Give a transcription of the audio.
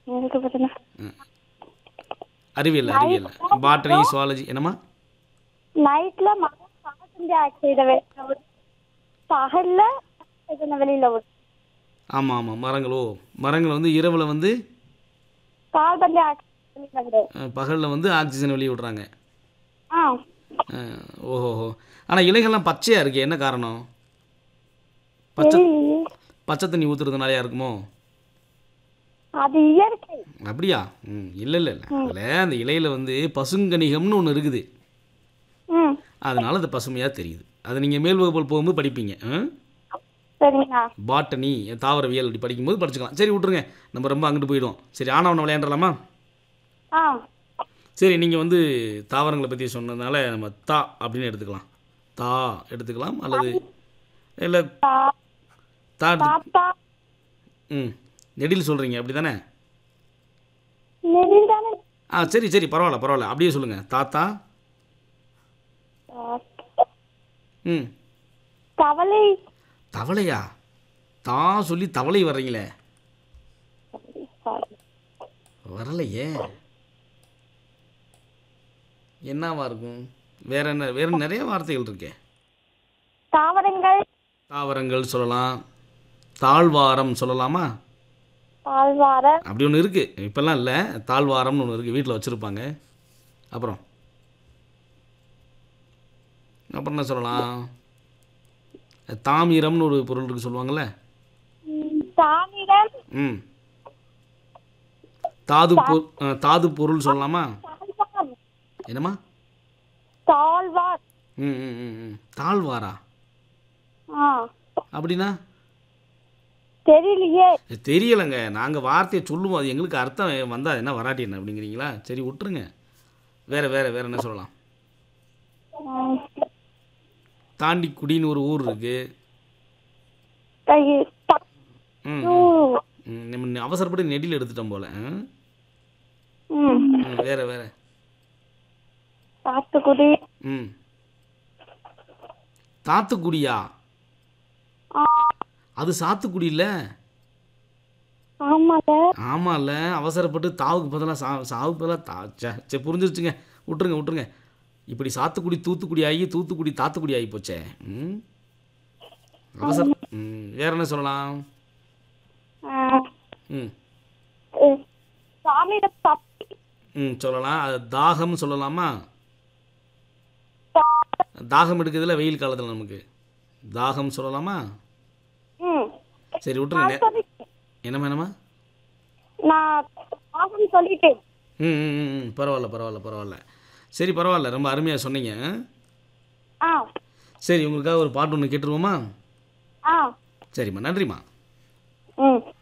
எனக்கு பார்த்தீங்கன்னா அறிவியல் அறிவியல் பாட்டனி சுவாலஜி என்னம்மா நைட்ல மரம் கார்பன் டை ஆக்சைடை வெளியில விடும் பகல்ல ஆக்சிஜனை வெளியில விடும் ஆமாம் ஆமாம் மரங்களோ மரங்கள் வந்து இரவில் வந்து கார்பன் டை ஆக்சைடு வெளியில விடும் பகலில் வந்து ஆக்சிஜன் வெளியே விடுறாங்க ஆ அஹ், ஓஹோஹோ ஆனால் இலைகள்லாம் பச்சையாக இருக்கு என்ன காரணம் பச்சை தெரியலையே. பச்சை தண்ணி ஊற்றுறதுனாலயா இருக்குமோ அது இயற்கை அப்படியா ம் இல்லை இல்லை இல்லை அதில் அந்த இலையில் வந்து பசுங்கணிகம்னு ஒன்று இருக்குது ம் அதனால அது பசுமையாக தெரியுது அது நீங்கள் மேல் வகுப்பில் போகும்போது படிப்பீங்க ஆ? சரிங்கண்ணா பாட்டனி தாவரவியல் இப்படி படிக்கும்போது படிச்சுக்கலாம் சரி விட்ருங்க நம்ம ரொம்ப அங்கிட்டு போயிடுவோம் சரி ஆனவனை விளையாண்டலாமா ஆ சரி நீங்கள் வந்து தாவரங்களை பற்றி சொன்னதுனால நம்ம தா அப்படின்னு எடுத்துக்கலாம் தா எடுத்துக்கலாம் அல்லது இல்லை தா- தா எடுத்து- தாத்தா ம் நெடில் சொல்கிறீங்க அப்படி தானே நெறில் தானே ஆ சரி சரி பரவாயில்ல பரவாயில்ல அப்படியே சொல்லுங்கள் தாத்தா ம் கவலை தவளையா தா சொல்லி தவளை வர்றீங்களே சாரி வரலையே என்னவா இருக்கும் வேற என்ன வேற நிறைய வார்த்தைகள் இருக்கே தாவரங்கள் தாவரங்கள் சொல்லலாம் தாழ்வாரம் சொல்லலாமா பால்வார அப்படி ஒன்று இருக்குது இப்போல்லாம் இல்லை தாழ்வாரம்னு ஒன்று இருக்குது வீட்டில் வச்சுருப்பாங்க அப்புறம் அப்புறம் என்ன சொல்லலாம் தாமிரம்னு ஒரு பொருள் இருக்குது சொல்லுவாங்கள்ல ம், தாமிரம் ம் தாது பொ அஹ், தாது பொருள் சொல்லலாமா தாழ்வார் என்னம்மா தாழ்வார் ம் ம் ம் ம் தாழ்வாரா ஆ அப்படின்னா தெரியலையே தெரியலைங்க நாங்கள் வார்த்தையை சொல்லுவோம் அது எங்களுக்கு அர்த்தம் வந்தால் என்ன வராட்டி என்ன அப்படிங்கிறீங்களா சரி விட்டுருங்க வேறு வேறு வேறு என்ன சொல்லலாம் ம், தாண்டிக்குடின்னு ஒரு ஊர் இருக்குது தை- த- ம் ஊ. ம், நம்ம அவசரப்பட்டு நெடியில் எடுத்துட்டோம் போல ம் ம், ம், வேற வேற சாத்துக்குடி ம் தாத்துக்குடியா ஆ, அது சாத்துக்குடி இல்லை ஆமால ஆமாம்ல அவசரப்பட்டு தாவுக்கு பதிலாக சா சாவுக்கு பதிலாக தா ச்சே சரி புரிஞ்சிருச்சுங்க விட்டுருங்க விட்டுருங்க இப்படி சாத்துக்குடி தூத்துக்குடி ஆகி தூத்துக்குடி தாத்துக்குடி ஆகி போச்சே ம் அவசரம் ம் வேற என்ன சொல்லலாம் ஆ, ம் ம், தாமிரம் தப்பி ம் சொல்லலாம் அது தாகம் சொல்லலாமா தாகம் எடுக்கிறதுல வெயில் காலத்தில் நமக்கு தாகம் சொல்லலாமா ம் சரி விட்டுருங்க நே- சொல்லிட்டேன். என்னம்மா என்னம்மா நான் தாகம் சொல்லிட்டேன் ம் ம் ம், ம் பரவாயில்ல பரவாயில்ல பரவாயில்ல சரி பரவாயில்ல ரொம்ப அருமையாக சொன்னீங்க ஆ சரி உங்களுக்காக ஒரு பாட்டு ஒன்று கேட்டுருவோமா ஆ சரிம்மா நன்றிம்மா ம்